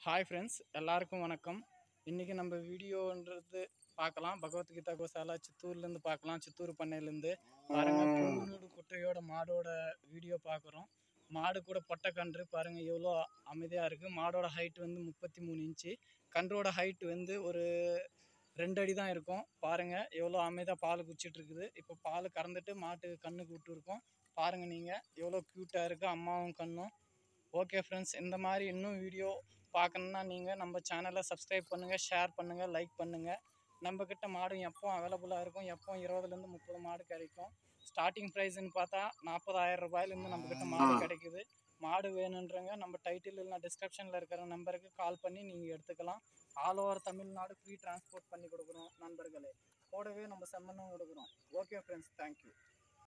hi friends எல்லாருக்கும் வணக்கம் இன்றைக்கி நம்ம வீடியோன்றது பார்க்கலாம் பகவத்கீதா கோசாலா சித்தூர்லேருந்து பார்க்கலாம் சித்தூர் பண்ணையிலேருந்து பாருங்கள் புல்லூடு குட்டையோட மாடோட வீடியோ பார்க்குறோம் மாடு கூட பொட்டை கன்று பாருங்கள் எவ்வளோ அமைதியாக இருக்குது மாடோட ஹைட் வந்து முப்பத்தி மூணு இன்ச்சு கன்றோட ஹைட் வந்து ஒரு ரெண்டு அடி தான் இருக்கும் பாருங்கள் எவ்வளோ அமைதியாக பால் குடிச்சிட்டு இருக்குது இப்போ பால் கறந்துட்டு மாட்டு கண்ணுக்கு விட்டுருக்கோம் பாருங்கள் நீங்கள் எவ்வளோ க்யூட்டாக இருக்குது அம்மாவும் கண்ணும் ஓகே ஃப்ரெண்ட்ஸ் இந்த மாதிரி இன்னும் வீடியோ பார்க்கணுன்னா நீங்கள் நம்ம சேனலை சப்ஸ்கிரைப் பண்ணுங்கள் ஷேர் பண்ணுங்கள் லைக் பண்ணுங்கள் நம்மக்கிட்ட மாடு எப்போ அவைலபிளாக இருக்கும் எப்போ இருபதுலேருந்து முப்பது மாடு கிடைக்கும் ஸ்டார்டிங் ப்ரைஸ்ன்னு பார்த்தா நாற்பதாயிரம் ரூபாயிலேருந்து நம்மக்கிட்ட மாடு கிடைக்குது மாடு வேணுன்றவங்க நம்ம டைட்டில் இல்லைனா டிஸ்கிரிப்ஷனில் இருக்கிற நம்பருக்கு கால் பண்ணி நீங்கள் எடுத்துக்கலாம் all over Tamil Nadu free transport பண்ணி கொடுக்குறோம் நண்பர்களே கூடவே நம்ம செம்மண்ணும் கொடுக்குறோம் ஓகே ஃப்ரெண்ட்ஸ் தேங்க்யூ